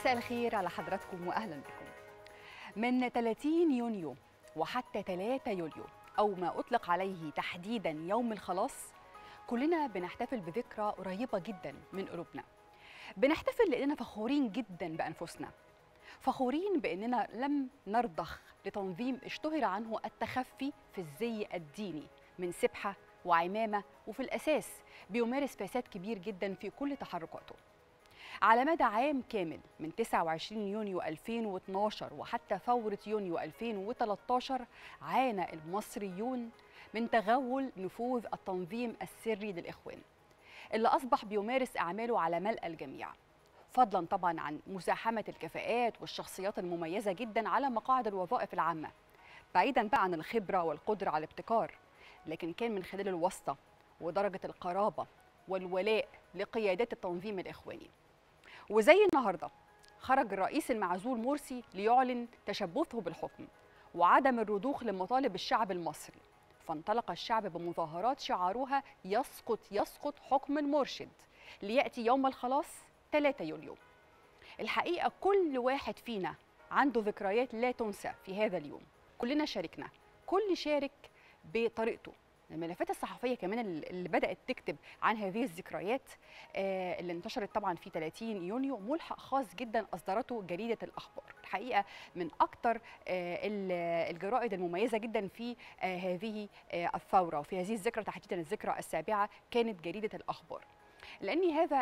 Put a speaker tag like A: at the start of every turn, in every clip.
A: مساء الخير على حضراتكم واهلا بكم. من 30 يونيو وحتى 3 يوليو او ما اطلق عليه تحديدا يوم الخلاص كلنا بنحتفل بذكرى قريبه جدا من قلوبنا. بنحتفل لاننا فخورين جدا بانفسنا. فخورين باننا لم نرضخ لتنظيم اشتهر عنه التخفي في الزي الديني من سبحه وعمامه وفي الاساس بيمارس فساد كبير جدا في كل تحركاته. على مدى عام كامل من 29 يونيو 2012 وحتى ثورة يونيو 2013 عانى المصريون من تغول نفوذ التنظيم السري للإخوان اللي أصبح بيمارس أعماله على ملء الجميع فضلا طبعا عن مزاحمة الكفاءات والشخصيات المميزة جدا على مقاعد الوظائف العامة بعيدا بقى عن الخبرة والقدرة على الابتكار لكن كان من خلال الواسطة ودرجة القرابة والولاء لقيادات التنظيم الإخواني وزي النهارده خرج الرئيس المعزول مرسي ليعلن تشبثه بالحكم وعدم الرضوخ لمطالب الشعب المصري فانطلق الشعب بمظاهرات شعارها يسقط يسقط حكم المرشد لياتي يوم الخلاص 3 يوليو الحقيقه كل واحد فينا عنده ذكريات لا تنسى في هذا اليوم كلنا شاركنا كل شارك بطريقته الملفات الصحفيه كمان اللي بدات تكتب عن هذه الذكريات اللي انتشرت طبعا في 30 يونيو ملحق خاص جدا اصدرته جريده الاخبار الحقيقه من اكثر الجرائد المميزه جدا في هذه الثوره وفي هذه الذكرى تحديدا الذكرى السابعه كانت جريده الاخبار لان هذا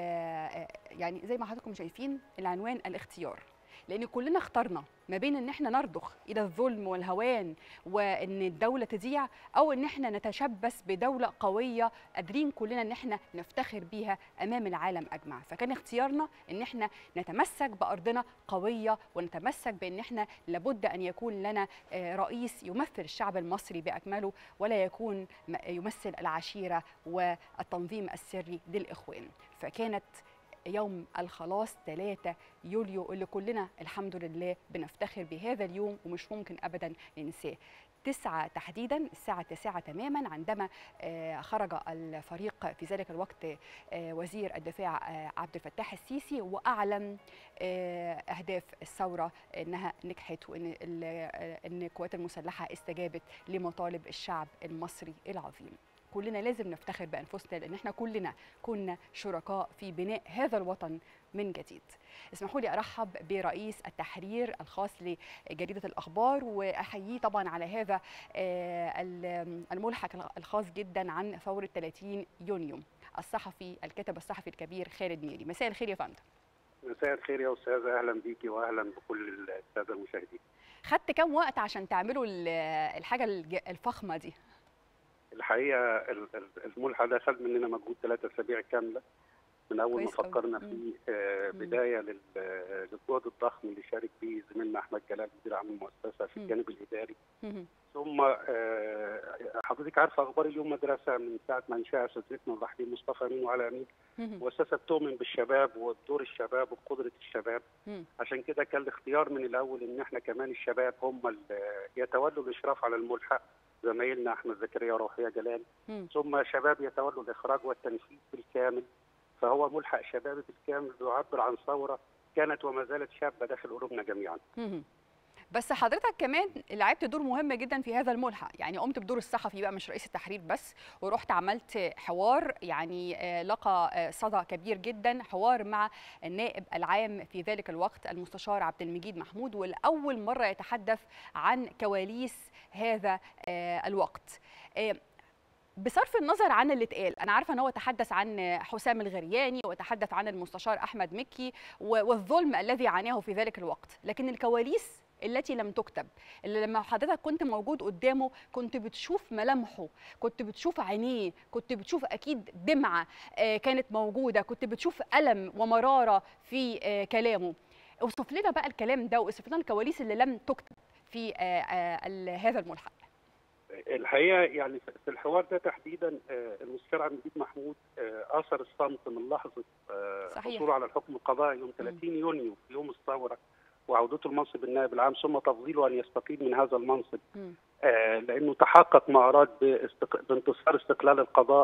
A: يعني زي ما حضراتكم شايفين العنوان الاختيار لان كلنا اخترنا ما بين ان احنا نرضخ الى الظلم والهوان وان الدوله تضيع او ان احنا نتشبث بدوله قويه قادرين كلنا ان احنا نفتخر بيها امام العالم اجمع فكان اختيارنا ان احنا نتمسك بارضنا قويه ونتمسك بان احنا لابد ان يكون لنا رئيس يمثل الشعب المصري باكمله ولا يكون يمثل العشيره والتنظيم السري للاخوان فكانت يوم الخلاص 3 يوليو اللي كلنا الحمد لله بنفتخر بهذا اليوم ومش ممكن ابدا ننساه تسعة تحديدا الساعة تسعة تماما عندما خرج الفريق في ذلك الوقت وزير الدفاع عبد الفتاح السيسي وأعلن أهداف الثورة أنها نجحت وأن أن القوات المسلحة استجابت لمطالب الشعب المصري العظيم كلنا لازم نفتخر بانفسنا لان احنا كلنا كنا شركاء في بناء هذا الوطن من جديد. اسمحوا لي ارحب برئيس التحرير الخاص لجريده الاخبار واحييه طبعا على هذا الملحق الخاص جدا عن ثوره 30 يونيو الصحفي الكاتب الصحفي الكبير خالد ميري. مساء الخير يا فندم.
B: مساء الخير يا استاذه اهلا بيكي واهلا بكل الساده المشاهدين.
A: خدت كام وقت عشان تعملوا الحاجه الفخمه دي؟
B: الحقيقه الملحق ده خد مننا مجهود ثلاثة اسابيع كامله من اول ما فكرنا فيه بدايه للجهد الضخم اللي شارك فيه زميلنا احمد جلال مدير عام المؤسسه في الجانب الاداري ثم حضرتك عارفه اخبار اليوم مدرسه من ساعه ما انشاها اساتذتنا الرحيم مصطفى امين وعلى امين مؤسسه بتؤمن بالشباب وبدور الشباب وبقدره الشباب عشان كده كان الاختيار من الاول ان احنا كمان الشباب هم اللي يتولوا الاشراف على الملحق زمايلنا احمد زكريا وروحيه جلال م. ثم شباب يتولوا الاخراج والتنفيذ بالكامل فهو ملحق شبابي بالكامل يعبر عن ثوره كانت وما زالت شابه داخل قلوبنا جميعا.
A: م. بس حضرتك كمان لعبت دور مهم جدا في هذا الملحق يعني قمت بدور الصحفي بقى مش رئيس التحرير بس ورحت عملت حوار يعني لقى صدى كبير جدا حوار مع النائب العام في ذلك الوقت المستشار عبد المجيد محمود ولاول مره يتحدث عن كواليس هذا الوقت بصرف النظر عن اللي اتقال انا عارفه ان هو تحدث عن حسام الغرياني وتحدث عن المستشار احمد مكي والظلم الذي عاناه في ذلك الوقت لكن الكواليس التي لم تكتب اللي لما حضرتك كنت موجود قدامه كنت بتشوف ملامحه كنت بتشوف عينيه كنت بتشوف اكيد دمعه كانت موجوده كنت بتشوف الم ومراره في كلامه اوصف لنا بقى الكلام ده واوصف لنا الكواليس اللي لم تكتب في هذا الملحق
B: الحقيقه يعني في الحوار ده تحديدا المستشار عبد المجيد محمود اثر الصمت من لحظه حصوله على الحكم القضائي يوم 30 يونيو في يوم الثوره وعودته لمنصب النائب العام ثم تفضيله ان يستقيل من هذا المنصب آه لانه تحقق ما اراد باستق... بانتصار استقلال القضاء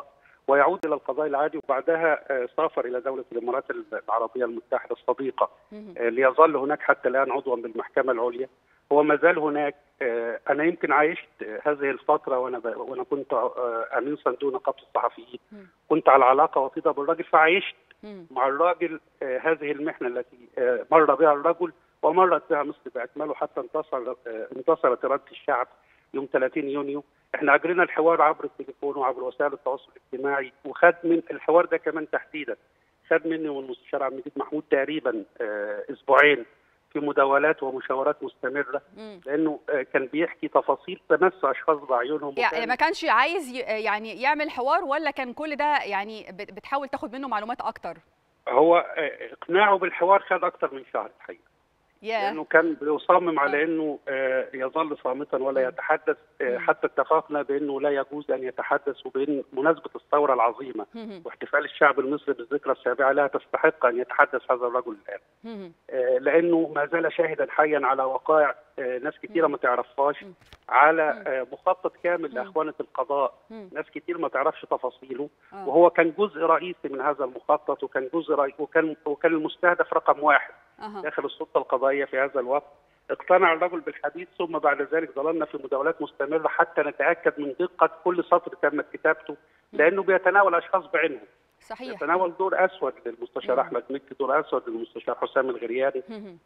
B: ويعود الى القضاء العادي وبعدها سافر الى دوله الامارات العربيه المتحده الصديقه ليظل هناك حتى الان عضوا بالمحكمه العليا هو ما زال هناك انا يمكن عايشت هذه الفتره وانا ب... وانا كنت امين صندوق نقابه الصحفيين كنت على علاقه وطيده بالراجل فعايشت مع الراجل هذه المحنه التي مر بها الرجل ومرت بها مصر باكمله حتى انتصر انتصرت اراده الشعب يوم 30 يونيو احنا اجرينا الحوار عبر التليفون وعبر وسائل التواصل الاجتماعي وخد من الحوار ده كمان تحديدا خد مني والمستشار عبد المجيد محمود تقريبا اسبوعين في مداولات ومشاورات مستمره لانه كان بيحكي تفاصيل تمس اشخاص بعيونهم
A: يعني ما كانش عايز يعني يعمل حوار ولا كان كل ده يعني بتحاول تاخد منه معلومات اكتر
B: هو اقناعه بالحوار خد اكتر من شهر الحقيقه
A: yeah.
B: لانه كان بيصمم على انه يظل صامتا ولا يتحدث حتى اتفقنا بانه لا يجوز ان يتحدث وبان مناسبه الثوره العظيمه واحتفال الشعب المصري بالذكرى السابعه لا تستحق ان يتحدث هذا الرجل الان لانه ما زال شاهدا حيا على وقائع ناس كثيره ما تعرفهاش على مخطط كامل لاخوانه القضاء ناس كثير ما تعرفش تفاصيله وهو كان جزء رئيسي من هذا المخطط وكان جزء رئيسي وكان وكان المستهدف رقم واحد داخل السلطه القضائيه في هذا الوقت اقتنع الرجل بالحديث ثم بعد ذلك ظللنا في مداولات مستمره حتى نتاكد من دقه كل سطر تمت كتابته لانه بيتناول اشخاص بعينهم
A: صحيح
B: يتناول دور اسود للمستشار احمد مكي دور اسود للمستشار حسام الغرياني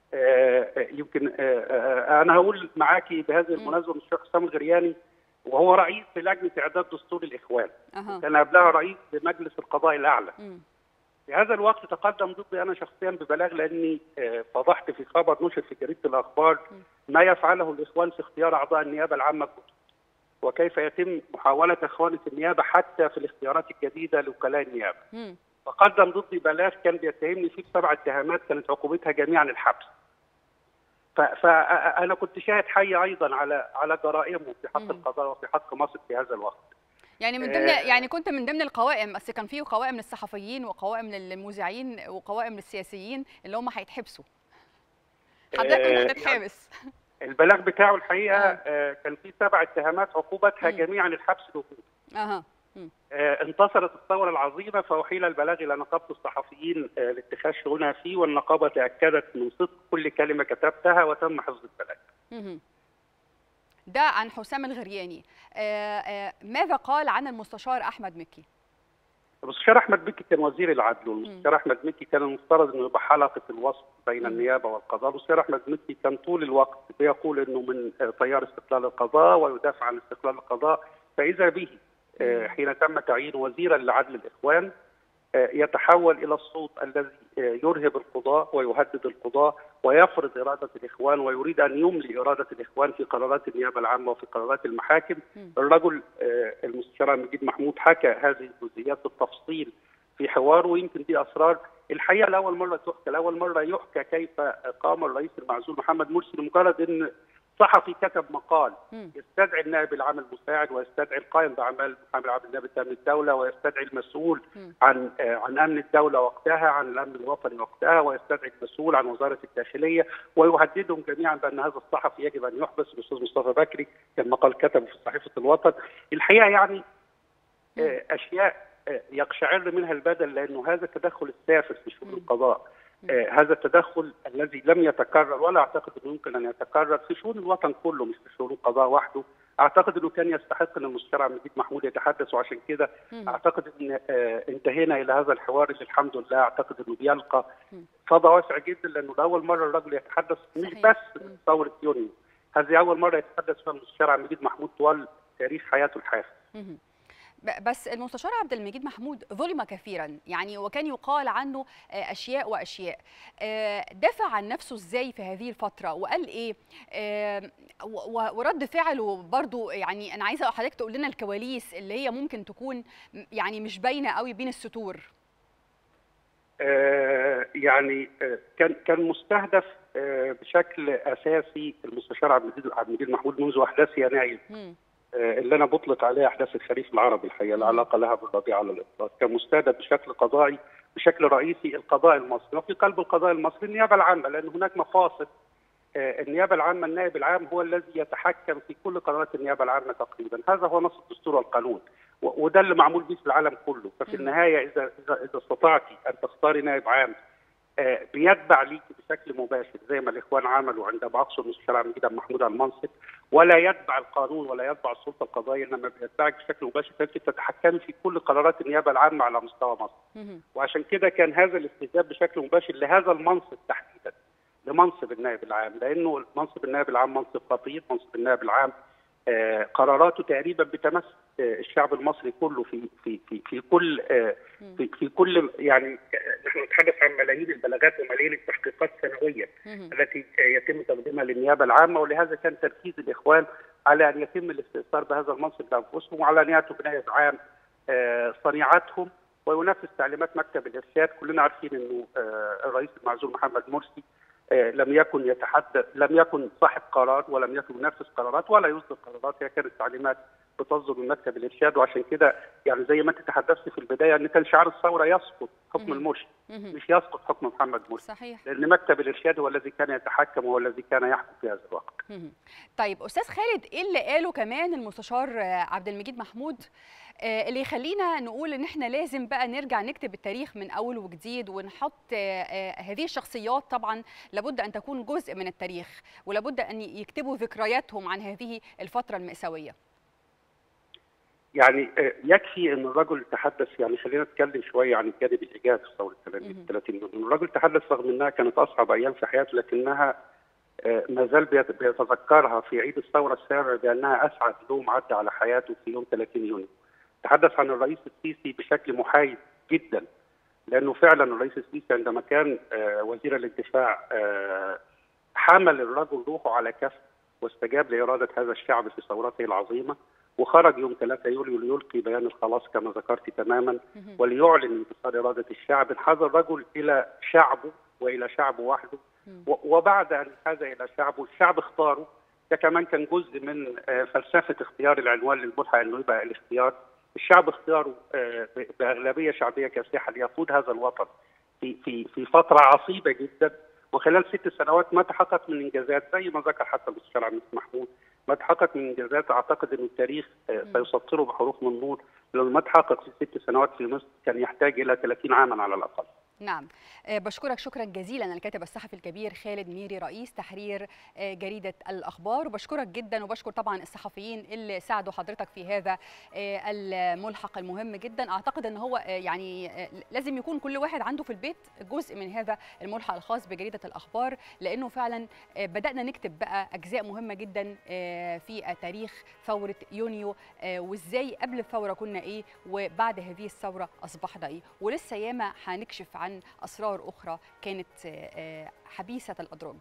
B: آه يمكن آه انا هقول معاكي بهذه المناسبه المستشار حسام الغرياني وهو رئيس لجنه اعداد دستور الاخوان
A: أه.
B: كان قبلها رئيس لمجلس القضاء الاعلى م. في هذا الوقت تقدم ضدي انا شخصيا ببلاغ لاني فضحت في خبر نشر في جريده الاخبار ما يفعله الاخوان في اختيار اعضاء النيابه العامه وكيف يتم محاوله اخوانه النيابه حتى في الاختيارات الجديده لوكلاء النيابه. فقدم ضدي بلاغ كان بيتهمني فيه بسبع اتهامات كانت عقوبتها جميعا الحبس. فانا كنت شاهد حي ايضا على على جرائمه في حق القضاء وفي حق مصر في هذا الوقت.
A: يعني من ضمن يعني كنت من ضمن القوائم بس كان في قوائم للصحفيين وقوائم للمذيعين وقوائم للسياسيين اللي هم هيتحبسوا حضرتك كنت هتتحبس
B: البلاغ بتاعه الحقيقه آه. كان في سبع اتهامات عقوبتها جميعا الحبس الوقوف
A: اها
B: آه انتصرت الثوره العظيمه فاحيل البلاغ الى نقابه الصحفيين آه لاتخاذ شؤونها فيه والنقابه تاكدت من صدق كل كلمه كتبتها وتم حفظ البلاغ.
A: ده عن حسام الغرياني آآ آآ ماذا قال عن المستشار احمد مكي
B: المستشار احمد مكي كان وزير العدل والمستشار احمد مكي كان المفترض انه يبقى حلقه الوصل بين م. النيابه والقضاء المستشار احمد مكي كان طول الوقت بيقول انه من تيار استقلال القضاء ويدافع عن استقلال القضاء فاذا به م. حين تم تعيينه وزيرا لعدل الاخوان يتحول الى الصوت الذي يرهب القضاء ويهدد القضاء ويفرض اراده الاخوان ويريد ان يملي اراده الاخوان في قرارات النيابه العامه وفي قرارات المحاكم الرجل المستشار مجيد محمود حكى هذه الجزئيات بالتفصيل في حواره ويمكن دي اسرار الحقيقه لاول مره تحكى لاول مره يحكى كيف قام الرئيس المعزول محمد مرسي لمجرد ان صحفي كتب مقال يستدعي النائب العام المساعد ويستدعي القائم باعمال المحامي العام النائب امن الدوله ويستدعي المسؤول عن عن امن الدوله وقتها عن الامن الوطني وقتها ويستدعي المسؤول عن وزاره الداخليه ويهددهم جميعا بان هذا الصحفي يجب ان يحبس الاستاذ مصطفى بكري كان مقال كتبه في صحيفه الوطن الحقيقه يعني اشياء يقشعر منها البدن لانه هذا التدخل السافر في شؤون القضاء آه هذا التدخل الذي لم يتكرر ولا اعتقد انه يمكن ان يتكرر في شؤون الوطن كله مش في شؤون القضاء وحده اعتقد انه كان يستحق ان المستشار عبد المجيد محمود يتحدث وعشان كده اعتقد ان آه انتهينا الى هذا الحوار اللي الحمد لله اعتقد انه بيلقى صدى واسع جدا لانه لاول مره الرجل يتحدث مش بس من ثوره يونيو هذه اول مره يتحدث فيها المستشار عبد المجيد محمود طوال تاريخ حياته الحافل
A: بس المستشار عبد المجيد محمود ظلم كثيرا يعني وكان يقال عنه اشياء واشياء دافع عن نفسه ازاي في هذه الفتره وقال ايه ورد فعله برضو يعني انا عايزه حضرتك تقول لنا الكواليس اللي هي ممكن تكون يعني مش باينه قوي بين السطور
B: يعني كان كان مستهدف بشكل اساسي المستشار عبد المجيد محمود منذ احداث يناير اللي انا بطلق عليها احداث الخريف العربي الحقيقه لا علاقه لها بالربيع على الاطلاق كان مستهدف بشكل قضائي بشكل رئيسي القضاء المصري وفي قلب القضاء المصري النيابه العامه لان هناك مفاصل النيابه العامه النائب العام هو الذي يتحكم في كل قرارات النيابه العامه تقريبا هذا هو نص الدستور والقانون وده اللي معمول بيه في العالم كله ففي النهايه اذا اذا اذا استطعتي ان تختاري نائب عام بيتبع ليك بشكل مباشر زي ما الاخوان عملوا عندما اقصوا المستشار عبد المجيد محمود على المنصب ولا يتبع القانون ولا يتبع السلطه القضائيه انما بيتبعك بشكل مباشر فانت تتحكمي في كل قرارات النيابه العامه على مستوى مصر. وعشان كده كان هذا الاستجاب بشكل مباشر لهذا المنصب تحديدا لمنصب النائب العام لانه منصب النائب العام منصب خطير، منصب النائب العام آه قراراته تقريبا بتمس آه الشعب المصري كله في في في في كل آه في, في كل يعني نحن نتحدث عن ملايين البلاغات وملايين التحقيقات سنويا التي يتم تقديمها للنيابه العامه ولهذا كان تركيز الاخوان على ان يتم الاستئثار بهذا المنصب بانفسهم وعلى ان ياتوا بنائب عام صنيعتهم وينفذ تعليمات مكتب الارشاد كلنا عارفين انه الرئيس المعزول محمد مرسي لم يكن يتحدث لم يكن صاحب قرار ولم يكن ينفذ قرارات ولا يصدر قرارات هي كانت تعليمات بتصدر من مكتب الارشاد وعشان كده يعني زي ما انت تحدثت في البدايه ان كان شعار الثوره يسقط حكم المرشد مش يسقط حكم محمد مرسي
A: صحيح
B: لان مكتب الارشاد هو الذي كان يتحكم وهو الذي كان يحكم في هذا الوقت
A: طيب استاذ خالد ايه اللي قاله كمان المستشار عبد المجيد محمود اللي يخلينا نقول ان احنا لازم بقى نرجع نكتب التاريخ من اول وجديد ونحط هذه الشخصيات طبعا لابد ان تكون جزء من التاريخ ولابد ان يكتبوا ذكرياتهم عن هذه الفتره المأساويه
B: يعني يكفي ان الرجل تحدث يعني خلينا نتكلم شويه عن الجانب الايجابي في ثوره 30 يونيو، الرجل تحدث رغم انها كانت اصعب ايام في حياته لكنها ما زال بيتذكرها في عيد الثوره السابع بانها اسعد يوم عدى على حياته في يوم 30 يونيو. تحدث عن الرئيس السيسي بشكل محايد جدا لانه فعلا الرئيس السيسي عندما كان وزير الدفاع حمل الرجل روحه على كف واستجاب لاراده هذا الشعب في ثورته العظيمه وخرج يوم 3 يوليو ليلقي بيان الخلاص كما ذكرت تماما وليعلن انتصار اراده الشعب انحاز الرجل الى شعبه والى شعبه وحده وبعد ان انحاز الى شعبه الشعب اختاره ده كمان كان جزء من فلسفه اختيار العنوان للملحق انه يبقى الاختيار الشعب اختياره باغلبيه شعبيه كاسحه ليقود هذا الوطن في في في فتره عصيبه جدا وخلال ست سنوات ما تحقق من انجازات زي ما ذكر حتى المستشار عبد محمود ما تحقق من انجازات اعتقد ان التاريخ سيسطره بحروف من نور لانه ما تحقق في ست سنوات في مصر كان يحتاج الى 30 عاما على الاقل.
A: نعم بشكرك شكرا جزيلا الكاتب الصحفي الكبير خالد ميري رئيس تحرير جريدة الأخبار وبشكرك جدا وبشكر طبعا الصحفيين اللي ساعدوا حضرتك في هذا الملحق المهم جدا أعتقد أن هو يعني لازم يكون كل واحد عنده في البيت جزء من هذا الملحق الخاص بجريدة الأخبار لأنه فعلا بدأنا نكتب بقى أجزاء مهمة جدا في تاريخ ثورة يونيو وإزاي قبل الثورة كنا إيه وبعد هذه الثورة أصبحنا إيه ولسه ياما هنكشف عن أسرار أخرى كانت حبيسة الأدراج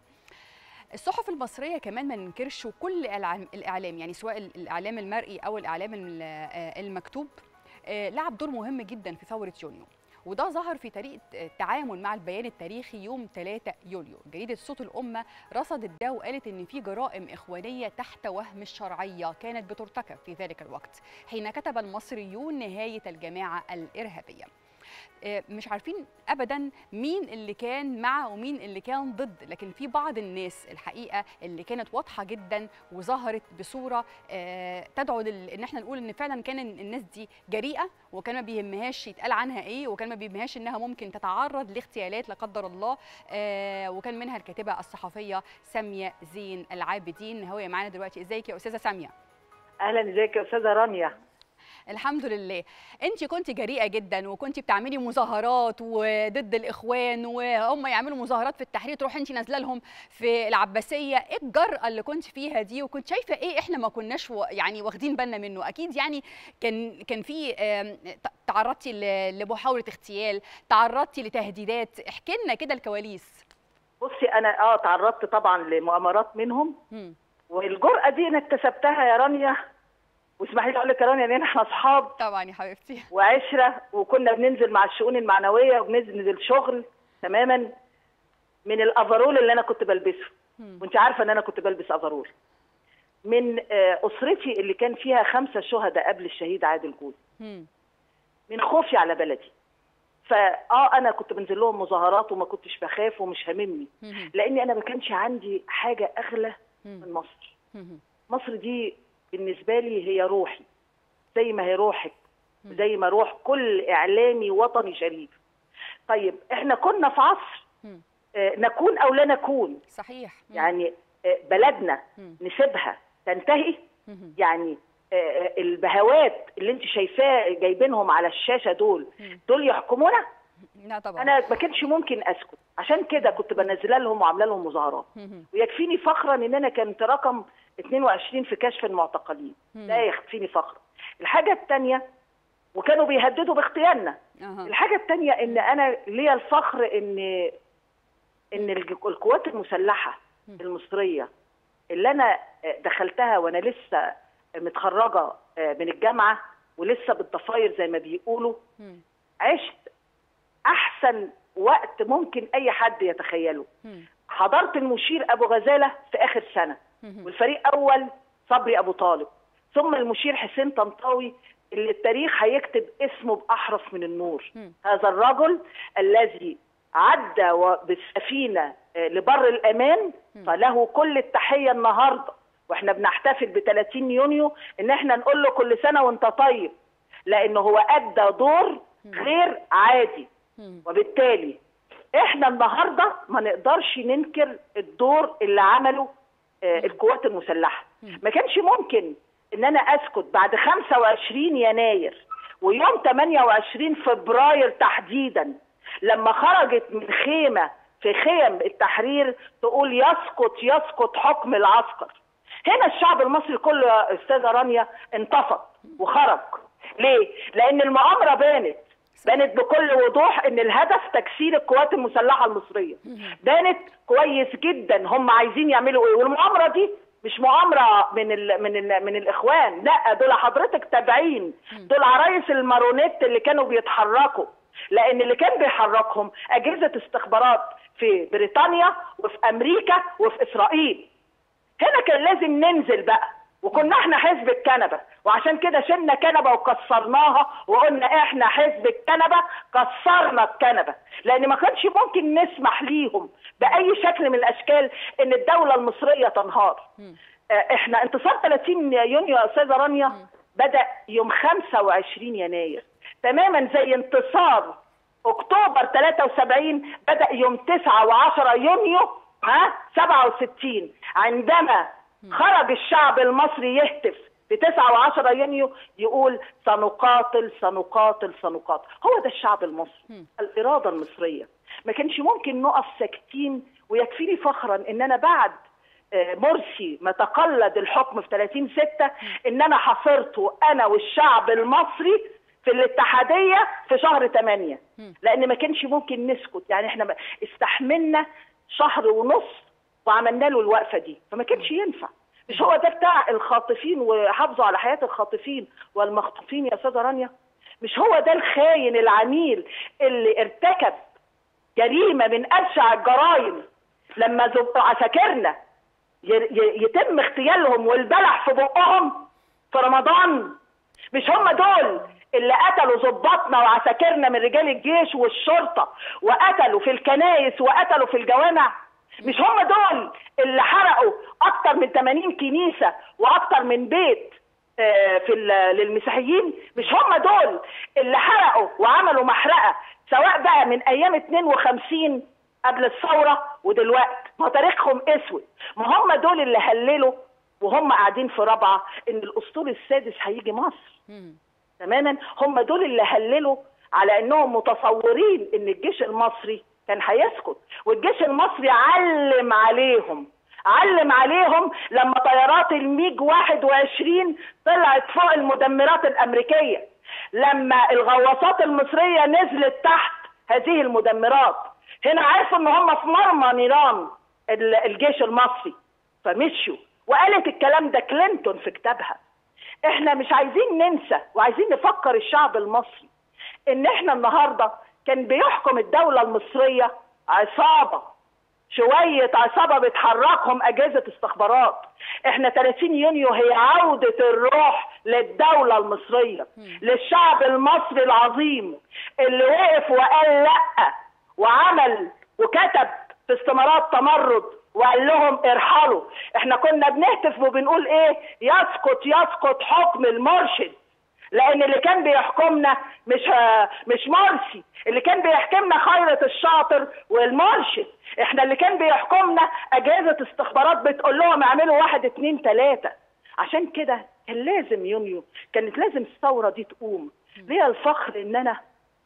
A: الصحف المصرية كمان ما ننكرش وكل الإعلام يعني سواء الإعلام المرئي أو الإعلام المكتوب لعب دور مهم جدا في ثورة يونيو وده ظهر في طريقه التعامل مع البيان التاريخي يوم 3 يوليو جريده صوت الامه رصدت ده وقالت ان في جرائم اخوانيه تحت وهم الشرعيه كانت بترتكب في ذلك الوقت حين كتب المصريون نهايه الجماعه الارهابيه مش عارفين ابدا مين اللي كان مع ومين اللي كان ضد لكن في بعض الناس الحقيقه اللي كانت واضحه جدا وظهرت بصوره تدعو ان احنا نقول ان فعلا كان الناس دي جريئه وكان ما بيهمهاش يتقال عنها ايه وكان ما بيهمهاش انها ممكن تتعرض لاغتيالات لا قدر الله وكان منها الكاتبه الصحفيه ساميه زين العابدين هو معانا دلوقتي ازيك يا استاذه ساميه
C: اهلا ازيك يا استاذه رانيا
A: الحمد لله انت كنت جريئه جدا وكنت بتعملي مظاهرات وضد الاخوان وهم يعملوا مظاهرات في التحرير تروح انت نازله لهم في العباسيه ايه الجرأه اللي كنت فيها دي وكنت شايفه ايه احنا ما كناش و... يعني واخدين بالنا منه اكيد يعني كان كان في تعرضتي لمحاوله اغتيال تعرضتي لتهديدات احكي لنا كده الكواليس
C: بصي انا اه تعرضت طبعا لمؤامرات منهم م. والجرأه دي انا اكتسبتها يا رانيا واسمحي لي اقول لك يا رانيا ان احنا اصحاب
A: طبعا يا حبيبتي
C: وعشره وكنا بننزل مع الشؤون المعنويه وبننزل شغل تماما من الافرول اللي انا كنت بلبسه وانت عارفه ان انا كنت بلبس افرول من اسرتي اللي كان فيها خمسه شهداء قبل الشهيد عادل جول من خوفي على بلدي فاه انا كنت بنزل لهم مظاهرات وما كنتش بخاف ومش هاممني لاني انا ما كانش عندي حاجه اغلى من مصر مصر دي بالنسبه لي هي روحي زي ما هي روحك زي ما روح كل اعلامي وطني شريف طيب احنا كنا في عصر
A: مم.
C: آه، نكون او لا نكون
A: صحيح مم.
C: يعني آه، بلدنا
A: مم.
C: نسيبها تنتهي
A: مم.
C: يعني آه، البهوات اللي انت شايفاه جايبينهم على الشاشه دول
A: مم.
C: دول يحكمونا
A: لا طبعا
C: انا ما كانش ممكن اسكت عشان كده كنت بنزلها لهم وعامله لهم مظاهرات
A: مم.
C: ويكفيني فخرا ان انا كنت رقم 22 في كشف المعتقلين
A: مم.
C: ده يكفيني فخرا الحاجه الثانيه وكانوا بيهددوا باغتيالنا
A: أها.
C: الحاجه الثانيه ان انا ليا الفخر ان ان الج- القوات المسلحه المصريه اللي انا دخلتها وانا لسه متخرجه من الجامعه ولسه بالضفاير زي ما بيقولوا
A: مم.
C: عشت احسن وقت ممكن اي حد يتخيله
A: مم.
C: حضرت المشير ابو غزاله في اخر سنه
A: مم.
C: والفريق اول صبري ابو طالب ثم المشير حسين طنطاوي اللي التاريخ هيكتب اسمه باحرف من النور
A: مم.
C: هذا الرجل الذي عدى و- بالسفينه آه، لبر الامان فله كل التحيه النهارده واحنا بنحتفل ب 30 يونيو ان احنا نقول له كل سنه وانت طيب لانه هو ادى دور غير عادي
A: مم.
C: وبالتالي احنا النهارده ما نقدرش ننكر الدور اللي عمله آه، القوات المسلحه ما كانش ممكن ان انا اسكت بعد 25 يناير ويوم 28 فبراير تحديدا لما خرجت من خيمه في خيم التحرير تقول يسقط يسقط حكم العسكر هنا الشعب المصري كله يا استاذه رانيا انتفض وخرج ليه لان المؤامره بانت بانت بكل وضوح ان الهدف تكسير القوات المسلحه المصريه بانت كويس جدا هم عايزين يعملوا ايه والمؤامره دي مش مؤامره من ال من ال من الاخوان لا دول حضرتك تابعين دول عرايس المارونيت اللي كانوا بيتحركوا لان اللي كان بيحركهم اجهزه استخبارات في بريطانيا وفي امريكا وفي اسرائيل هنا كان لازم ننزل بقى وكنا احنا حزب الكنبه وعشان كده شلنا كنبه وكسرناها وقلنا احنا حزب الكنبه كسرنا الكنبه لان ما كانش ممكن نسمح ليهم باي شكل من الاشكال ان الدوله المصريه تنهار اه، احنا انتصار 30 يونيو يا استاذه رانيا بدا يوم 25 يناير تماما زي انتصار اكتوبر 73 بدا يوم 9 و10 يونيو ها 67 عندما خرج الشعب المصري يهتف في 9 و10 يونيو يقول سنقاتل سنقاتل سنقاتل هو ده الشعب المصري الاراده المصريه ما كانش ممكن نقف ساكتين ويكفيني فخرا ان انا بعد آه، مرسي ما تقلد الحكم في 30 6 ان انا حصرته انا والشعب المصري في الاتحاديه في شهر 8 لان ما كانش ممكن نسكت يعني احنا ما- استحملنا شهر ونص وعملنا له الوقفه دي فما كانش ينفع مش هو ده بتاع الخاطفين وحافظوا على حياه الخاطفين والمخطوفين يا استاذه رانيا مش هو ده الخاين العميل اللي ارتكب جريمه من ابشع الجرائم لما زب- عساكرنا ي- ي- يتم اغتيالهم والبلح في بقهم في رمضان مش هم دول اللي قتلوا ضباطنا وعساكرنا من رجال الجيش والشرطه وقتلوا في الكنائس وقتلوا في الجوامع مش هم دول اللي حرقوا اكتر من 80 كنيسه واكتر من بيت آه، في ال- للمسيحيين مش هم دول اللي حرقوا وعملوا محرقه سواء بقى من ايام 52 قبل الثوره ودلوقتي ما تاريخهم اسود ما هم دول اللي هللوا وهم قاعدين في رابعه ان الاسطول السادس هيجي مصر
A: مم.
C: تماما هم دول اللي هللوا على انهم متصورين ان الجيش المصري كان هيسكت والجيش المصري علم عليهم علم عليهم لما طيارات الميج 21 طلعت فوق المدمرات الامريكيه لما الغواصات المصريه نزلت تحت هذه المدمرات هنا عرفوا ان هم في مرمى نيران ال- الجيش المصري فمشوا وقالت الكلام ده كلينتون في كتابها احنا مش عايزين ننسى وعايزين نفكر الشعب المصري ان احنا النهارده كان بيحكم الدوله المصريه عصابه شويه عصابه بتحركهم اجهزه استخبارات احنا 30 يونيو هي عوده الروح للدوله المصريه للشعب المصري العظيم اللي وقف وقال لا وعمل وكتب في استمارات تمرد وقال لهم ارحلوا احنا كنا بنهتف وبنقول ايه يسقط يسقط حكم المرشد لان اللي كان بيحكمنا مش مش مرسي اللي كان بيحكمنا خيرة الشاطر والمرشد احنا اللي كان بيحكمنا اجهزه استخبارات بتقول لهم اعملوا واحد اتنين تلاته عشان كده كان لازم يونيو كانت لازم الثوره دي تقوم ليا الفخر ان انا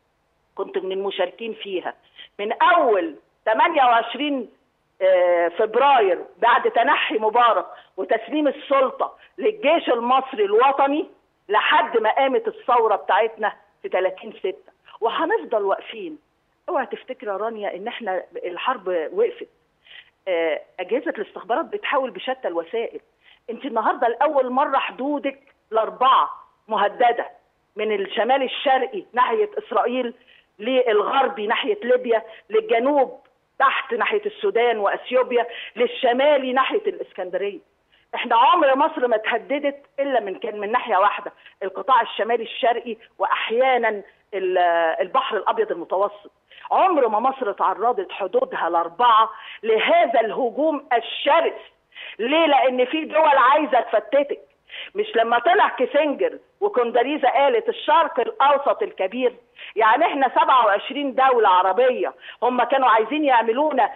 C: كنت من المشاركين فيها من اول 28 فبراير بعد تنحي مبارك وتسليم السلطه للجيش المصري الوطني لحد ما قامت الثوره بتاعتنا في 30 6 وهنفضل واقفين اوعى تفتكر يا رانيا ان احنا الحرب وقفت اجهزه الاستخبارات بتحاول بشتى الوسائل انت النهارده لاول مره حدودك الاربعه مهدده من الشمال الشرقي ناحيه اسرائيل للغربي ناحيه ليبيا للجنوب تحت ناحيه السودان واثيوبيا للشمالي ناحيه الاسكندريه احنا عمر مصر ما اتهددت الا من كان من ناحيه واحده القطاع الشمالي الشرقي واحيانا البحر الابيض المتوسط عمر ما مصر تعرضت حدودها الاربعه لهذا الهجوم الشرس ليه لان في دول عايزه تفتتك مش لما طلع كيسنجر وكونداليزا قالت الشرق الاوسط الكبير يعني احنا 27 دوله عربيه هم كانوا عايزين يعملونا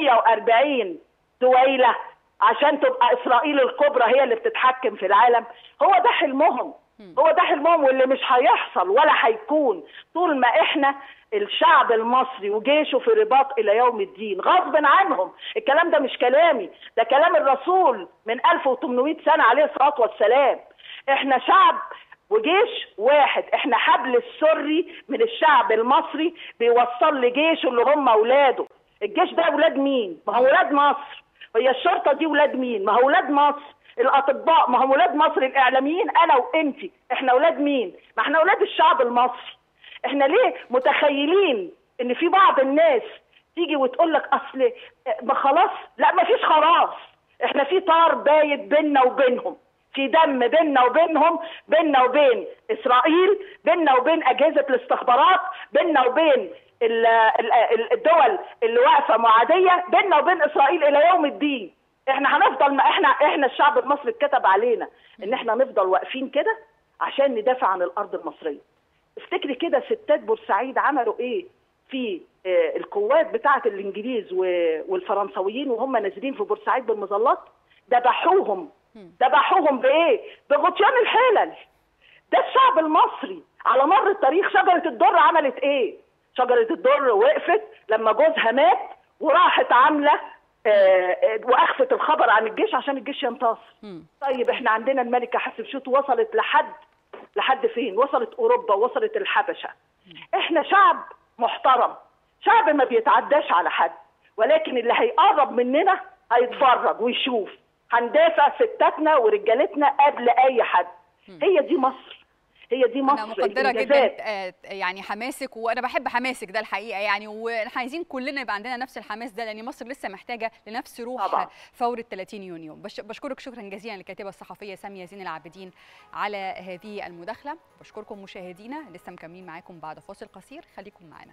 C: 140 دويله عشان تبقى اسرائيل الكبرى هي اللي بتتحكم في العالم هو ده حلمهم هو ده حلمهم واللي مش هيحصل ولا هيكون طول ما احنا الشعب المصري وجيشه في رباط الى يوم الدين غصب عنهم الكلام ده مش كلامي ده كلام الرسول من 1800 سنه عليه الصلاه والسلام احنا شعب وجيش واحد احنا حبل السري من الشعب المصري بيوصل لجيشه اللي هم اولاده الجيش ده اولاد مين ما هو اولاد مصر هي الشرطه دي ولاد مين ما هو ولاد مصر الاطباء ما هم ولاد مصر الاعلاميين انا وانتي احنا ولاد مين ما احنا ولاد الشعب المصري احنا ليه متخيلين ان في بعض الناس تيجي وتقول لك اصل ما خلاص لا ما فيش خلاص احنا في طار بايت بيننا وبينهم في دم بيننا وبينهم بيننا وبين اسرائيل بيننا وبين اجهزه الاستخبارات بيننا وبين الدول اللي واقفه معاديه بيننا وبين اسرائيل الى يوم الدين احنا هنفضل ما احنا احنا الشعب المصري اتكتب علينا ان احنا نفضل واقفين كده عشان ندافع عن الارض المصريه افتكري كده ستات بورسعيد عملوا ايه في اه القوات بتاعه الانجليز والفرنسويين وهم نازلين في بورسعيد بالمظلات ذبحوهم ذبحوهم بايه بغطيان الحلل ده الشعب المصري على مر التاريخ شجره الدر عملت ايه شجره الدر وقفت لما جوزها مات وراحت عامله آه واخفت الخبر عن الجيش عشان الجيش ينتصر طيب احنا عندنا الملكه حتشبسوت وصلت لحد لحد فين وصلت اوروبا وصلت الحبشه احنا شعب محترم شعب ما بيتعداش على حد ولكن اللي هيقرب مننا هيتفرج ويشوف هندافع ستاتنا ورجالتنا قبل اي حد هي دي مصر هي دي مصر
A: انا مقدره جدا يعني حماسك وانا بحب حماسك ده الحقيقه يعني واحنا عايزين كلنا يبقى عندنا نفس الحماس ده لان مصر لسه محتاجه لنفس روح طبعا. ثوره 30 يونيو بشكرك شكرا جزيلا للكاتبه الصحفيه ساميه زين العابدين على هذه المداخله بشكركم مشاهدينا لسه مكملين معاكم بعد فاصل قصير خليكم معنا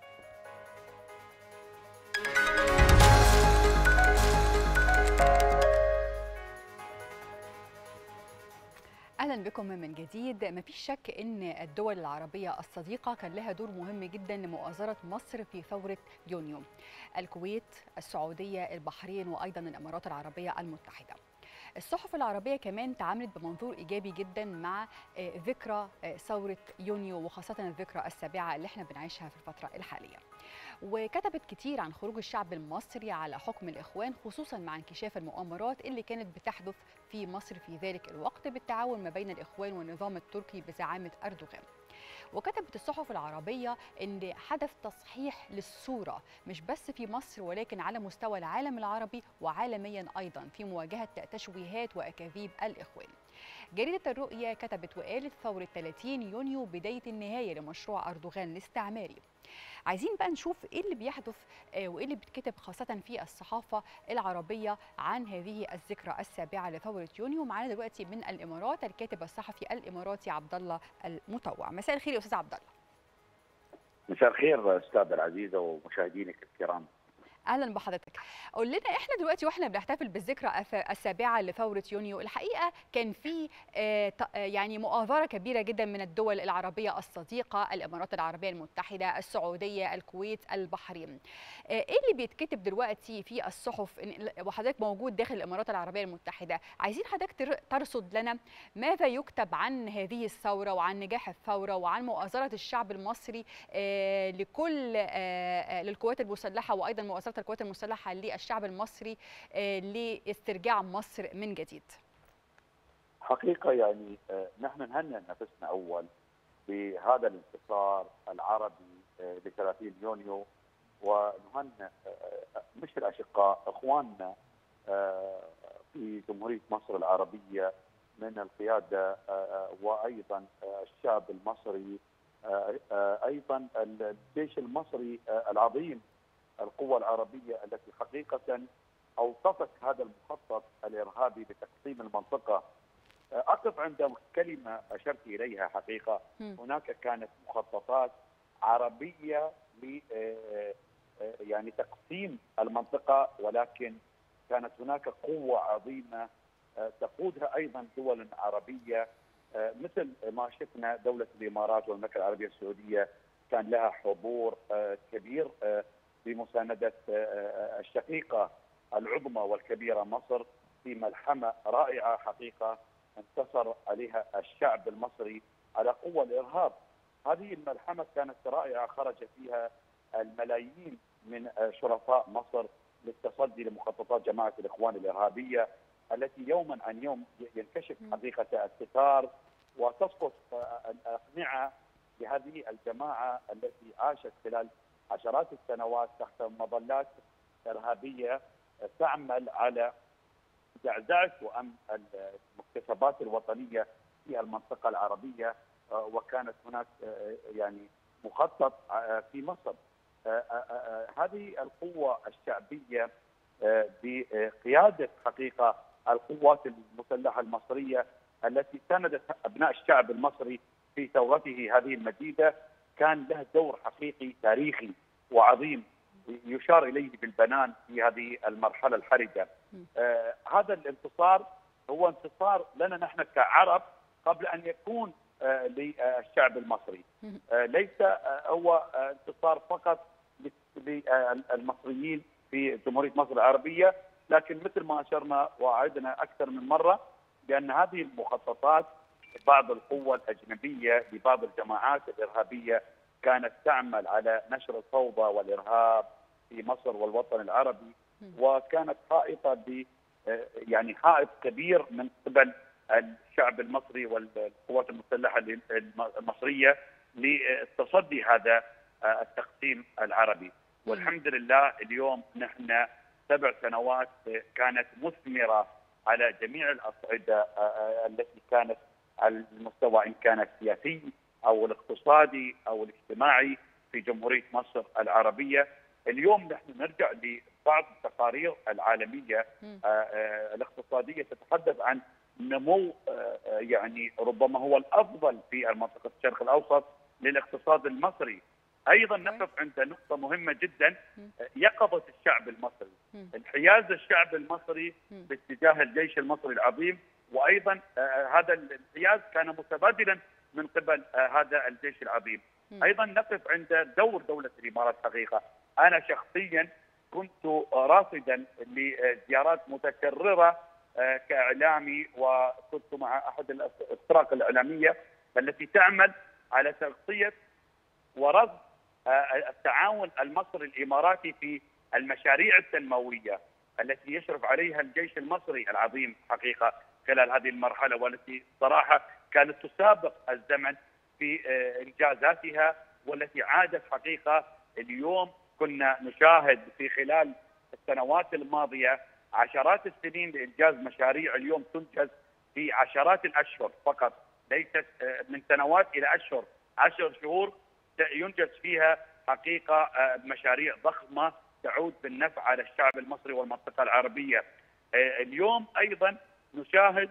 A: اهلا بكم من جديد مفيش شك ان الدول العربيه الصديقه كان لها دور مهم جدا لمؤازره مصر في ثوره يونيو الكويت السعوديه البحرين وايضا الامارات العربيه المتحده الصحف العربية كمان تعاملت بمنظور إيجابي جدا مع ذكرى ثورة يونيو وخاصة الذكرى السابعة اللي احنا بنعيشها في الفترة الحالية وكتبت كتير عن خروج الشعب المصري على حكم الإخوان خصوصا مع انكشاف المؤامرات اللي كانت بتحدث في مصر في ذلك الوقت بالتعاون ما بين الإخوان والنظام التركي بزعامة أردوغان وكتبت الصحف العربية أن حدث تصحيح للصورة مش بس في مصر ولكن على مستوى العالم العربي وعالميا أيضا في مواجهة تشويهات وأكاذيب الإخوان جريدة الرؤية كتبت وقالت ثورة 30 يونيو بداية النهاية لمشروع أردوغان الاستعماري عايزين بقى نشوف ايه اللي بيحدث وايه اللي بيتكتب خاصه في الصحافه العربيه عن هذه الذكرى السابعه لثوره يونيو معانا دلوقتي من الامارات الكاتب الصحفي الاماراتي عبد الله المطوع مساء الخير يا استاذ عبد الله
D: مساء الخير استاذ العزيزه ومشاهدينك الكرام
A: اهلا بحضرتك قول لنا احنا دلوقتي واحنا بنحتفل بالذكرى السابعه لثوره يونيو الحقيقه كان في يعني مؤازره كبيره جدا من الدول العربيه الصديقه الامارات العربيه المتحده السعوديه الكويت البحرين ايه اللي بيتكتب دلوقتي في الصحف وحضرتك موجود داخل الامارات العربيه المتحده عايزين حضرتك ترصد لنا ماذا يكتب عن هذه الثوره وعن نجاح الثوره وعن مؤازره الشعب المصري لكل للقوات المسلحه وايضا مؤازره القوات المسلحه للشعب المصري لاسترجاع مصر من جديد.
D: حقيقه يعني نحن نهنئ نفسنا اول بهذا الانتصار العربي ل 30 يونيو ونهنئ مش الاشقاء اخواننا في جمهوريه مصر العربيه من القياده وايضا الشعب المصري ايضا الجيش المصري العظيم القوة العربية التي حقيقة أوصفت هذا المخطط الإرهابي لتقسيم المنطقة أقف عند كلمة أشرت إليها حقيقة هناك كانت مخططات عربية ل يعني تقسيم المنطقة ولكن كانت هناك قوة عظيمة تقودها أيضا دول عربية مثل ما شفنا دولة الإمارات والمملكة العربية السعودية كان لها حضور كبير بمساندة الشقيقة العظمى والكبيرة مصر في ملحمة رائعة حقيقة انتصر عليها الشعب المصري على قوة الإرهاب هذه الملحمة كانت رائعة خرج فيها الملايين من شرفاء مصر للتصدي لمخططات جماعة الإخوان الإرهابية التي يوما عن يوم ينكشف حقيقة الستار وتسقط الأقنعة لهذه الجماعة التي عاشت خلال عشرات السنوات تحت مظلات ارهابيه تعمل على زعزعه وامن المكتسبات الوطنيه في المنطقه العربيه وكانت هناك يعني مخطط في مصر هذه القوه الشعبيه بقياده حقيقه القوات المسلحه المصريه التي ساندت ابناء الشعب المصري في ثورته هذه المجيده كان له دور حقيقي تاريخي وعظيم يشار اليه بالبنان في هذه المرحله الحرجه. آه هذا الانتصار هو انتصار لنا نحن كعرب قبل ان يكون آه للشعب المصري. آه ليس آه هو آه انتصار فقط للمصريين في جمهوريه مصر العربيه لكن مثل ما اشرنا وعدنا اكثر من مره بان هذه المخططات بعض القوى الاجنبيه لبعض الجماعات الارهابيه كانت تعمل على نشر الفوضى والارهاب في مصر والوطن العربي وكانت حائطه ب يعني حائط كبير من قبل الشعب المصري والقوات المسلحه المصريه لتصدي هذا التقسيم العربي والحمد لله اليوم نحن سبع سنوات كانت مثمره على جميع الاصعده التي كانت على المستوى ان كان السياسي او الاقتصادي او الاجتماعي في جمهوريه مصر العربيه اليوم نحن نرجع لبعض التقارير العالميه الاقتصاديه تتحدث عن نمو يعني ربما هو الافضل في منطقه الشرق الاوسط للاقتصاد المصري ايضا نقف عند نقطه مهمه جدا يقظه الشعب المصري انحياز الشعب المصري باتجاه الجيش المصري العظيم وايضا هذا الانحياز كان متبادلا من قبل هذا الجيش العظيم ايضا نقف عند دور دوله الامارات حقيقه انا شخصيا كنت راصدا لزيارات متكرره كاعلامي وكنت مع احد الافراق الاعلاميه التي تعمل على تغطيه ورصد التعاون المصري الاماراتي في المشاريع التنمويه التي يشرف عليها الجيش المصري العظيم حقيقه خلال هذه المرحله والتي صراحه كانت تسابق الزمن في انجازاتها والتي عادت حقيقه اليوم كنا نشاهد في خلال السنوات الماضيه عشرات السنين لانجاز مشاريع اليوم تنجز في عشرات الاشهر فقط ليست من سنوات الى اشهر عشر شهور ينجز فيها حقيقه مشاريع ضخمه تعود بالنفع على الشعب المصري والمنطقه العربيه. اليوم ايضا نشاهد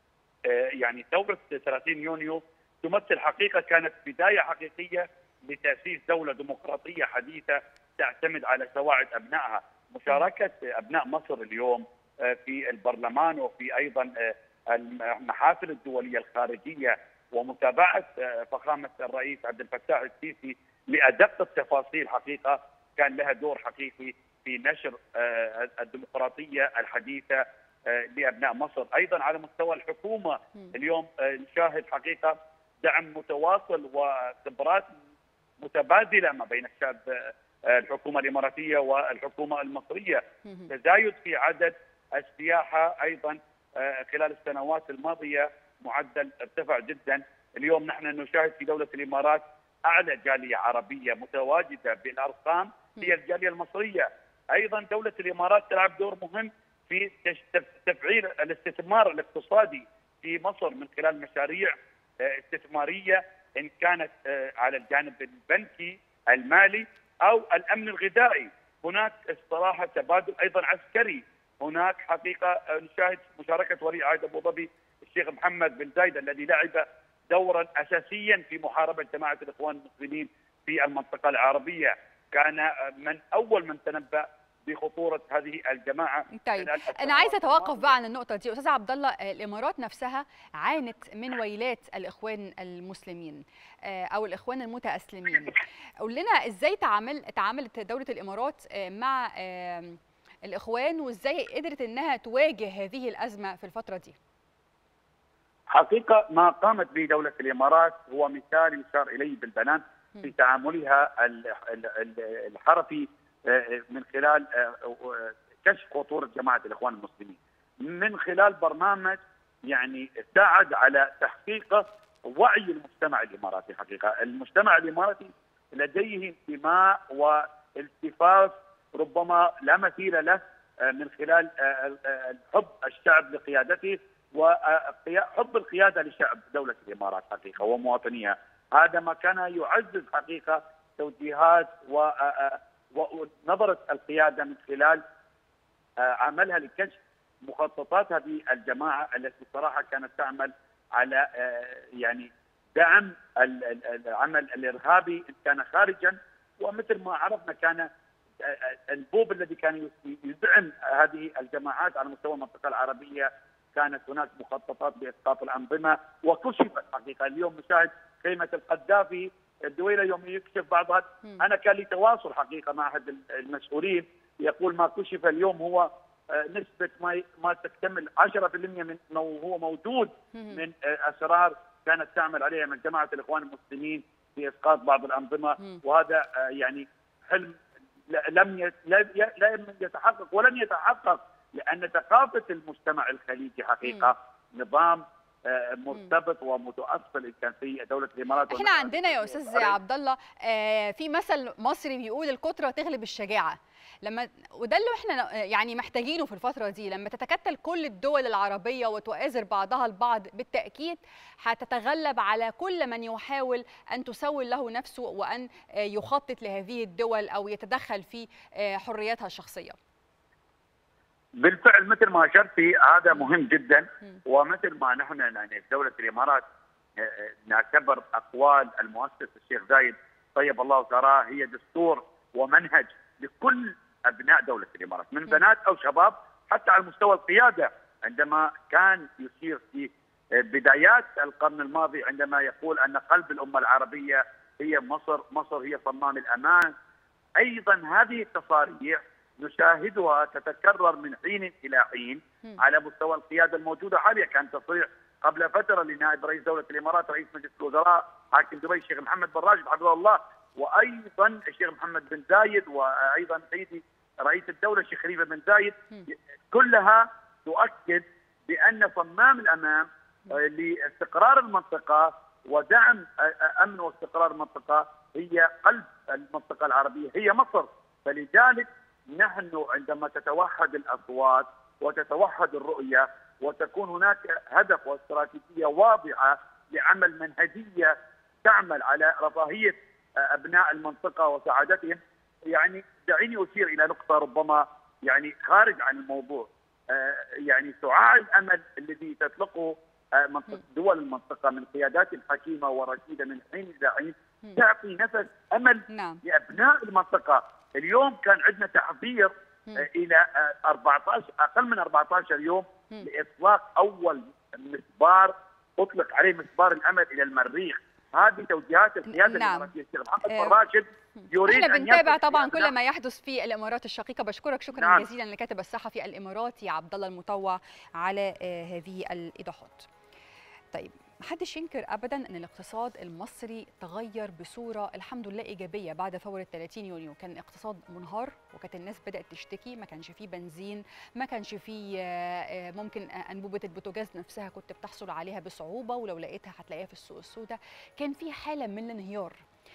D: يعني ثوره 30 يونيو تمثل حقيقه كانت بدايه حقيقيه لتاسيس دوله ديمقراطيه حديثه تعتمد على سواعد ابنائها، مشاركه ابناء مصر اليوم في البرلمان وفي ايضا المحافل الدوليه الخارجيه ومتابعه فخامه الرئيس عبد الفتاح السيسي لادق التفاصيل حقيقه كان لها دور حقيقي في نشر الديمقراطيه الحديثه لابناء مصر، ايضا على مستوى الحكومه اليوم نشاهد حقيقه دعم متواصل وخبرات متبادله ما بين الشعب الحكومه الاماراتيه والحكومه المصريه، تزايد في عدد السياحه ايضا خلال السنوات الماضيه معدل ارتفع جدا، اليوم نحن نشاهد في دوله الامارات اعلى جاليه عربيه متواجده بالارقام هي الجاليه المصريه، ايضا دوله الامارات تلعب دور مهم في تفعيل الاستثمار الاقتصادي في مصر من خلال مشاريع استثماريه ان كانت على الجانب البنكي المالي او الامن الغذائي، هناك الصراحه تبادل ايضا عسكري، هناك حقيقه نشاهد مشاركه ولي عهد ابو ظبي الشيخ محمد بن زايد الذي لعب دورا اساسيا في محاربه جماعه الاخوان المسلمين في المنطقه العربيه، كان من اول من تنبأ بخطوره هذه الجماعه
A: طيب انا عايزه اتوقف بقى عن النقطه دي استاذ عبد الله الامارات نفسها عانت من ويلات الاخوان المسلمين او الاخوان المتاسلمين قول لنا ازاي تعامل تعاملت دوله الامارات مع الاخوان وازاي قدرت انها تواجه هذه الازمه في الفتره دي
D: حقيقه ما قامت به دوله الامارات هو مثال يشار اليه بالبنان في تعاملها الحرفي من خلال كشف خطوره جماعه الاخوان المسلمين من خلال برنامج يعني ساعد على تحقيق وعي المجتمع الاماراتي حقيقه، المجتمع الاماراتي لديه انتماء والتفاف ربما لا مثيل له من خلال حب الشعب لقيادته وحب القياده لشعب دوله الامارات حقيقه ومواطنيها، هذا ما كان يعزز حقيقه توجيهات و ونظرت القياده من خلال عملها لكشف مخططات هذه الجماعه التي صراحه كانت تعمل على يعني دعم العمل الارهابي ان كان خارجا ومثل ما عرفنا كان البوب الذي كان يدعم هذه الجماعات على مستوى المنطقه العربيه كانت هناك مخططات باسقاط الانظمه وكشفت حقيقه اليوم نشاهد خيمه القذافي الدويله يوم يكشف بعضها انا كان لي تواصل حقيقه مع احد المسؤولين يقول ما كشف اليوم هو نسبه ما ما تكتمل 10% من هو موجود من اسرار كانت تعمل عليها من جماعه الاخوان المسلمين في اسقاط بعض الانظمه وهذا يعني حلم لم لم يتحقق ولن يتحقق لان ثقافه المجتمع الخليجي حقيقه نظام مرتبط ومتاصل ان كان في دوله الامارات
A: احنا عندنا يا استاذ عبد الله في مثل مصري بيقول الكتره تغلب الشجاعه لما وده اللي احنا يعني محتاجينه في الفتره دي لما تتكتل كل الدول العربيه وتؤازر بعضها البعض بالتاكيد هتتغلب على كل من يحاول ان تسول له نفسه وان يخطط لهذه الدول او يتدخل في حرياتها الشخصيه
D: بالفعل مثل ما اشرتي هذا مهم جدا ومثل ما نحن يعني في دوله الامارات نعتبر اقوال المؤسس الشيخ زايد طيب الله ثراه هي دستور ومنهج لكل ابناء دوله الامارات من بنات او شباب حتى على مستوى القياده عندما كان يشير في بدايات القرن الماضي عندما يقول ان قلب الامه العربيه هي مصر، مصر هي صمام الامان. ايضا هذه التصاريح نشاهدها تتكرر من حين الى حين على مستوى القياده الموجوده حاليا كان تصريح قبل فتره لنائب رئيس دوله الامارات رئيس مجلس الوزراء حاكم دبي الشيخ محمد بن راشد حفظه الله وايضا الشيخ محمد بن زايد وايضا سيدي رئيس الدوله الشيخ خليفه بن زايد كلها تؤكد بان صمام الامام لاستقرار المنطقه ودعم امن واستقرار المنطقه هي قلب المنطقه العربيه هي مصر فلذلك نحن عندما تتوحد الاصوات وتتوحد الرؤيه وتكون هناك هدف واستراتيجيه واضحه لعمل منهجيه تعمل على رفاهيه ابناء المنطقه وسعادتهم يعني دعيني اشير الى نقطه ربما يعني خارج عن الموضوع يعني شعاع الامل الذي تطلقه دول المنطقه من قيادات حكيمه ورشيده من حين الى حين تعطي نفس امل
A: نعم.
D: لابناء المنطقه، اليوم كان عندنا تحضير الى 14 اقل من 14 يوم لاطلاق اول مسبار اطلق عليه مسبار الامل الى المريخ هذه توجيهات القياده
A: نعم.
D: الاماراتيه الشيخ محمد بن راشد يريد
A: احنا
D: أن
A: بنتابع
D: يصل
A: طبعا
D: إلى-
A: كل ما يحدث في الامارات الشقيقه بشكرك شكرا
D: نعم.
A: جزيلا للكاتب الصحفي الاماراتي عبد الله المطوع على آه، هذه الايضاحات طيب محدش ينكر ابدا ان الاقتصاد المصري تغير بصوره الحمد لله ايجابيه بعد ثوره 30 يونيو كان الاقتصاد منهار وكانت الناس بدات تشتكي ما كانش فيه بنزين ما كانش فيه آه، آه، ممكن آه، انبوبه البوتاجاز نفسها كنت بتحصل عليها بصعوبه ولو لقيتها هتلاقيها في السوق السوداء كان في حاله من الانهيار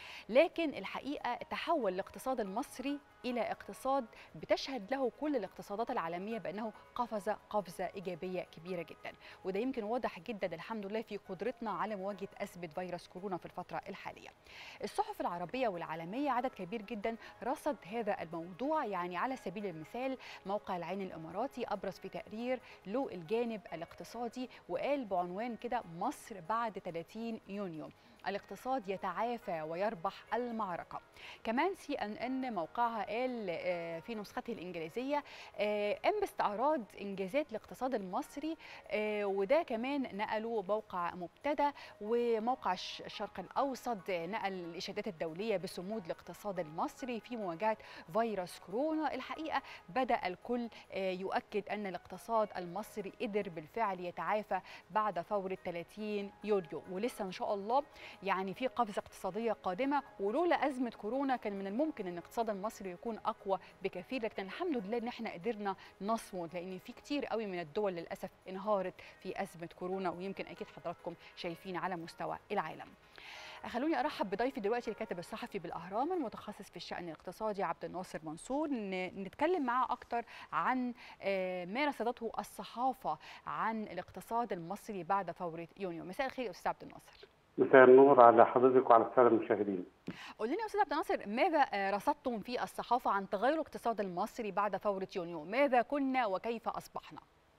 A: لكن الحقيقه تحول الاقتصاد المصري الى اقتصاد بتشهد له كل الاقتصادات العالميه بانه قفز قفزه ايجابيه كبيره جدا وده يمكن واضح جدا الحمد لله في قدرتنا على مواجهه ازمه فيروس كورونا في الفتره الحاليه. الصحف العربيه والعالميه عدد كبير جدا رصد هذا الموضوع يعني على سبيل المثال موقع العين الاماراتي ابرز في تقرير له الجانب الاقتصادي وقال بعنوان كده مصر بعد 30 يونيو الاقتصاد يتعافى ويربح المعركة كمان سي ان ان موقعها قال آه، في نسخته الإنجليزية آه، قام باستعراض إنجازات الاقتصاد المصري آه، وده كمان نقلوا موقع مبتدى وموقع الش- الشرق الأوسط آه، نقل الإشادات الدولية بصمود الاقتصاد المصري في مواجهة فيروس كورونا الحقيقة بدأ الكل آه، يؤكد أن الاقتصاد المصري قدر بالفعل يتعافى بعد ثورة 30 يوليو ولسه إن شاء الله يعني في قفزة اقتصادية قادمة ولولا أزمة كورونا كان من الممكن أن الاقتصاد المصري يكون أقوى بكثير لكن الحمد لله أن احنا قدرنا نصمد لأن في كتير قوي من الدول للأسف انهارت في أزمة كورونا ويمكن أكيد حضراتكم شايفين على مستوى العالم خلوني ارحب بضيفي دلوقتي الكاتب الصحفي بالاهرام المتخصص في الشان الاقتصادي عبد الناصر منصور ن- نتكلم معاه اكتر عن آه، ما رصدته الصحافه عن الاقتصاد المصري بعد ثوره يونيو مساء الخير يا استاذ عبد الناصر
B: مساء النور على حضرتك وعلى الساده المشاهدين.
A: قول لنا يا استاذ عبد الناصر ماذا آه، رصدتم في الصحافه عن تغير الاقتصاد المصري بعد ثوره يونيو ماذا كنا وكيف اصبحنا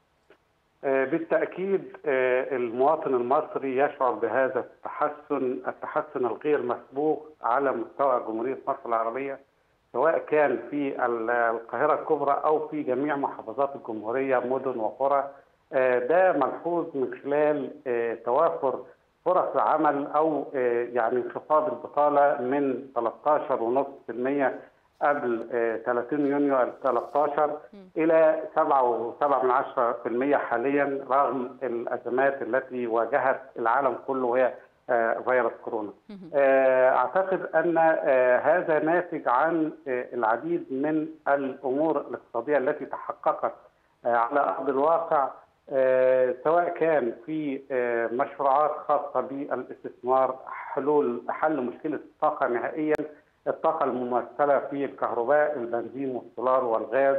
B: آه، بالتاكيد آه، المواطن المصري يشعر بهذا التحسن التحسن الغير مسبوق على مستوى جمهوريه مصر العربيه سواء كان في ال- القاهره الكبرى او في جميع محافظات الجمهوريه مدن وقرى آه، ده ملحوظ من خلال آه، توافر فرص عمل او آه، يعني انخفاض البطاله من 13.5% قبل آه، 30 يونيو 13 الى 7.7% حاليا رغم الازمات التي واجهت العالم كله وهي آه، فيروس كورونا. آه، اعتقد ان آه، هذا ناتج عن آه، العديد من الامور الاقتصاديه التي تحققت آه، على ارض الواقع آه، سواء كان في آه، مشروعات خاصه بالاستثمار حلول حل مشكله الطاقه نهائيا الطاقه الممثله في الكهرباء البنزين والسولار والغاز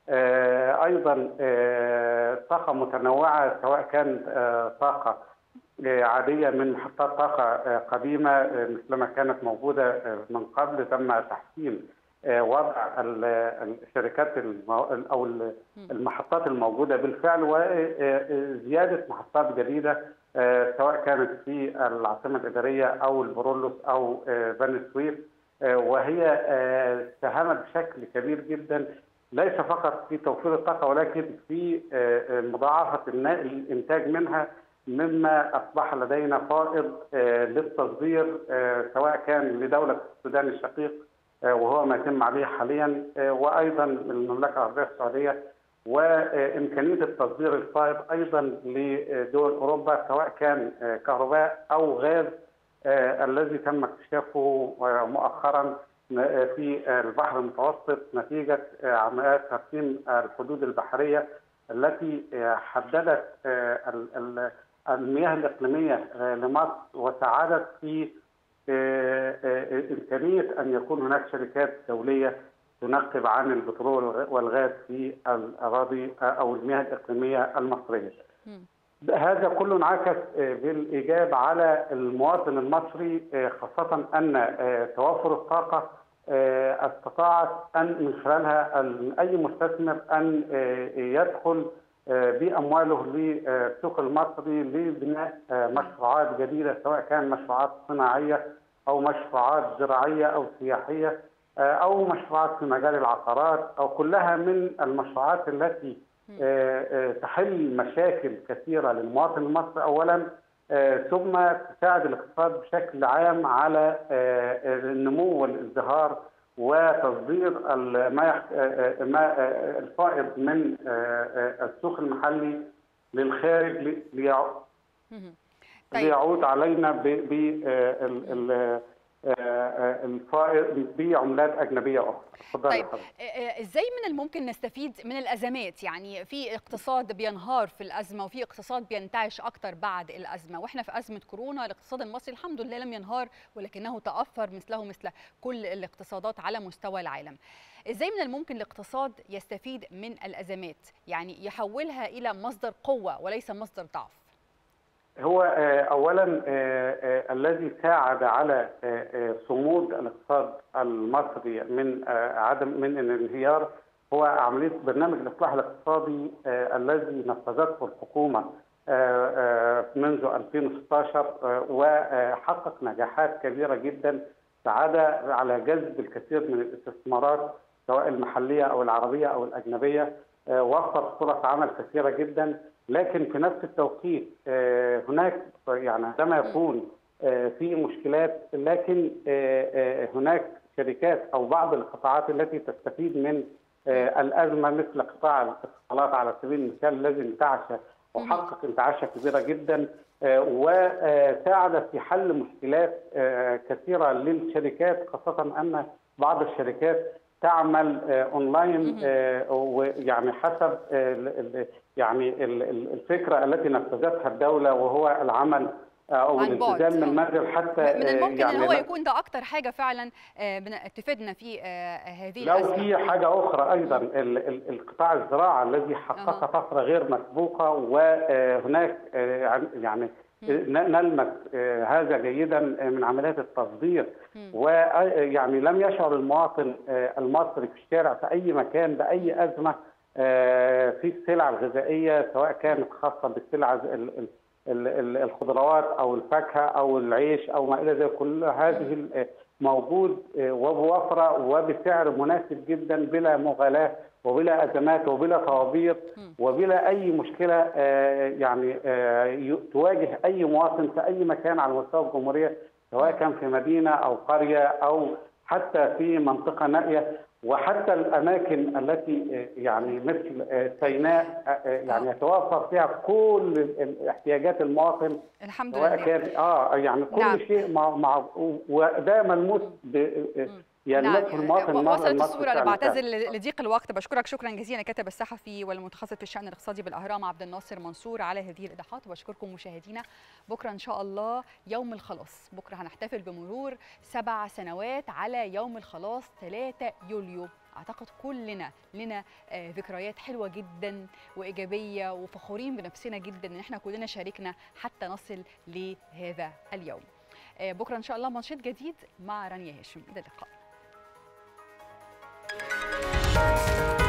B: آه، ايضا آه، طاقه متنوعه سواء كان آه، طاقه آه، عاديه من محطات طاقه آه، قديمه آه، مثلما كانت موجوده آه، من قبل تم تحسين آه، وضع ال- الشركات المو- او ال- المحطات الموجوده بالفعل وزياده محطات جديده آه، سواء كانت في العاصمه الاداريه او البرولوس او آه، بني سويف آه، وهي آه، ساهمت بشكل كبير جدا ليس فقط في توفير الطاقه ولكن في آه، مضاعفه النا- الانتاج منها مما اصبح لدينا فائض آه، للتصدير آه، سواء كان لدوله السودان الشقيق آه، وهو ما يتم عليه حاليا آه، وايضا المملكه العربيه السعوديه وامكانيه التصدير الفائض ايضا لدول اوروبا سواء كان آه، كهرباء او غاز آه، الذي تم اكتشافه آه، مؤخرا آه، في آه، البحر المتوسط نتيجه آه، عمليات ترسيم الحدود البحريه التي آه، حددت آه، ال- ال- المياه الاقليميه آه، لمصر وساعدت في آه، آه، امكانيه ان يكون هناك شركات دوليه تنقب عن البترول والغاز في الاراضي آه، او المياه الاقليميه المصريه. هذا كله انعكس آه، بالايجاب على المواطن المصري آه، خاصه ان آه، توافر الطاقه آه، استطاعت ان من خلالها ال- اي مستثمر ان آه، يدخل آه، بامواله للسوق المصري لبناء آه، مشروعات جديده سواء كان مشروعات صناعيه او مشروعات زراعيه او سياحيه
E: او مشروعات في مجال العقارات او كلها من المشروعات التي تحل مشاكل كثيره للمواطن المصري اولا ثم تساعد الاقتصاد بشكل عام على النمو والازدهار وتصدير ما ما الفائض من السوق المحلي للخارج ليعود علينا ب الفائض بعملات اجنبيه اخرى.
A: طيب ازاي من الممكن نستفيد من الازمات؟ يعني في اقتصاد بينهار في الازمه وفي اقتصاد بينتعش اكتر بعد الازمه، واحنا في ازمه كورونا الاقتصاد المصري الحمد لله لم ينهار ولكنه تاثر مثله مثل كل الاقتصادات على مستوى العالم. ازاي من الممكن الاقتصاد يستفيد من الازمات؟ يعني يحولها الى مصدر قوه وليس مصدر ضعف.
E: هو اولا الذي ساعد على صمود الاقتصاد المصري من عدم من الانهيار هو عمليه برنامج الاصلاح الاقتصادي الذي نفذته الحكومه منذ 2016 وحقق نجاحات كبيره جدا ساعد على جذب الكثير من الاستثمارات سواء المحليه او العربيه او الاجنبيه وفر فرص عمل كثيره جدا لكن في نفس التوقيت هناك يعني عندما يكون في مشكلات لكن هناك شركات او بعض القطاعات التي تستفيد من الازمه مثل قطاع الاتصالات على سبيل المثال الذي انتعش وحقق انتعاشه كبيره جدا وساعد في حل مشكلات كثيره للشركات خاصه ان بعض الشركات تعمل اونلاين ويعني حسب يعني الفكره التي نفذتها الدوله وهو العمل او الالتزام من المنزل حتى
A: من الممكن يعني ان هو يكون ده اكتر حاجه فعلا تفيدنا في هذه
E: لو في حاجه اخرى ايضا القطاع الزراعه الذي حقق طفره غير مسبوقه وهناك يعني نلمس هذا جيدا من عمليات التصدير ويعني لم يشعر المواطن المصري في الشارع في اي مكان باي ازمه في السلع الغذائيه سواء كانت خاصه بالسلع الخضروات او الفاكهه او العيش او ما الى ذلك كل هذه موجود وبوفره وبسعر مناسب جدا بلا مغالاه وبلا ازمات وبلا طوابير وبلا اي مشكله يعني تواجه اي مواطن في اي مكان على مستوى الجمهوريه سواء كان في مدينه او قريه او حتى في منطقه نائيه وحتى الاماكن التي يعني مثل سيناء يعني يتوفر فيها كل احتياجات المواطن
A: الحمد لله
E: كان اه يعني كل نعم. شيء مع, مع وده ملموس
A: يعني نعم. المواطن وصلت الصوره انا بعتذر لضيق الوقت بشكرك شكرا جزيلا كاتب الصحفي والمتخصص في الشان الاقتصادي بالاهرام عبد الناصر منصور على هذه الايضاحات وبشكركم مشاهدينا بكره ان شاء الله يوم الخلاص بكره هنحتفل بمرور سبع سنوات على يوم الخلاص 3 يوليو اعتقد كلنا لنا ذكريات حلوه جدا وايجابيه وفخورين بنفسنا جدا ان احنا كلنا شاركنا حتى نصل لهذا اليوم بكره ان شاء الله منشط جديد مع رانيا هاشم الى اللقاء